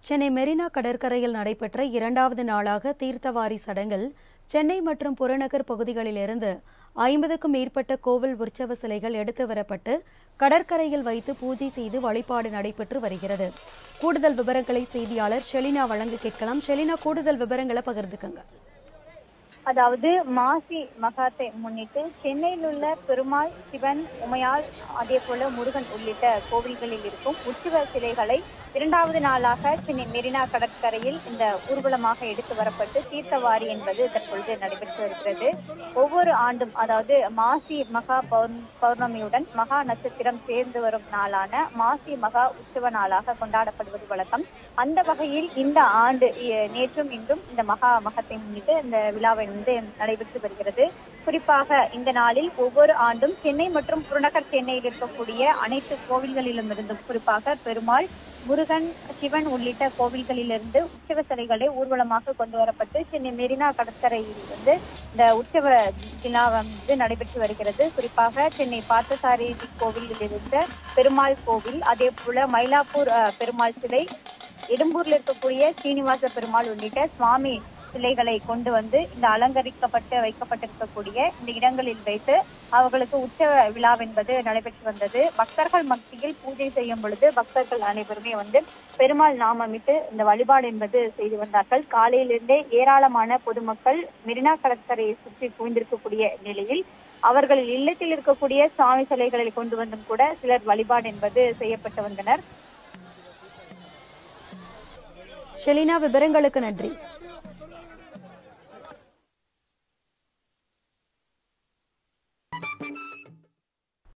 சென்னை மெரினா கடற்கரையில் நடைபெற்ற இரண்டாவது நாளாக தீர்த்தவாரி சடங்கில் சென்னை மற்றும் புறநகர் பகுதிகளிலிருந்து ஐம்பதுக்கும் மேற்பட்ட கோவில் உற்சவ சிலைகள் எடுத்து வரப்பட்டு கடற்கரையில் வைத்து பூஜை செய்து வழிபாடு நடைபெற்று வருகிறது கூடுதல் விவரங்களை செய்தியாளர் ஷெலினா வழங்க கேட்கலாம் ஷெலினா கூடுதல் விவரங்களை பகிர்ந்துக்கங்க அதாவது மாசி மகாத்தை முன்னிட்டு சென்னையில் உள்ள பெருமாள் சிவன் உமையாள் அதே போல முருகன் உள்ளிட்ட கோவில்களில் இருக்கும் உற்சவ சிலைகளை இரண்டாவது நாளாக சென்னை மெரினா கடற்கரையில் இந்த ஊர்வலமாக எடுத்து வரப்பட்டு தீர்த்தவாரி என்பது தற்பொழுது நடைபெற்று வருகிறது ஒவ்வொரு ஆண்டும் அதாவது மாசி மகா பௌர்ண- பௌர்ணமியுடன் மகா நட்சத்திரம் சேர்ந்து வரும் நாளான மாசி மகா உற்சவ நாளாக கொண்டாடப்படுவது வழக்கம் அந்த வகையில் இந்த ஆண்டு இ- நேற்றும் இன்றும் இந்த மகா மகத்தை முன்னிட்டு இந்த விழாவை வந்து நடைபெற்று வருகிறது குறிப்பாக இந்த நாளில் ஒவ்வொரு ஆண்டும் சென்னை மற்றும் புறநகர் சென்னையில் இருக்கக்கூடிய அனைத்து கோவில்களிலும் இருந்தும் குறிப்பாக பெருமாள் முருகன் சிவன் உள்ளிட்ட கோவில்களிலிருந்து உற்சவ சிலைகளை ஊர்வலமாக கொண்டு வரப்பட்டு சென்னை மெரினா கடற்கரையில் இருந்து இந்த உற்சவ விழா வந்து நடைபெற்று வருகிறது குறிப்பாக சென்னை பார்த்தசாரி கோவிலில் இருந்த பெருமாள் கோவில் அதே போல மயிலாப்பூர் அஹ், பெருமாள் சிலை இடம்பூர்ல இருக்கக்கூடிய சீனிவாச பெருமாள் உள்ளிட்ட சுவாமி சிலைகளை கொண்டு வந்து இந்த அலங்கரிக்கப்பட்டு வைக்கப்பட்டிருக்கக்கூடிய இந்த இடங்களில் வைத்து அவர்களுக்கு உற்சவ விழா என்பது நடைபெற்று வந்தது பக்தர்கள் மத்தியில் பூஜை செய்யும் பொழுது பக்தர்கள் அனைவருமே வந்து பெருமாள் நாமமிட்டு இந்த வழிபாடு என்பது செய்து வந்தார்கள் காலையிலிருந்தே ஏராளமான பொதுமக்கள் மெரினா கடற்கரையை சுற்றி குவிந்திருக்கக்கூடிய நிலையில் அவர்கள் இல்லத்தில் இருக்கக்கூடிய சுவாமி சிலைகளை கொண்டு வந்தும் கூட சிலர் வழிபாடு என்பது செய்யப்பட்டு வந்தனர் ஷெலினா விவரங்களுக்கு நன்றி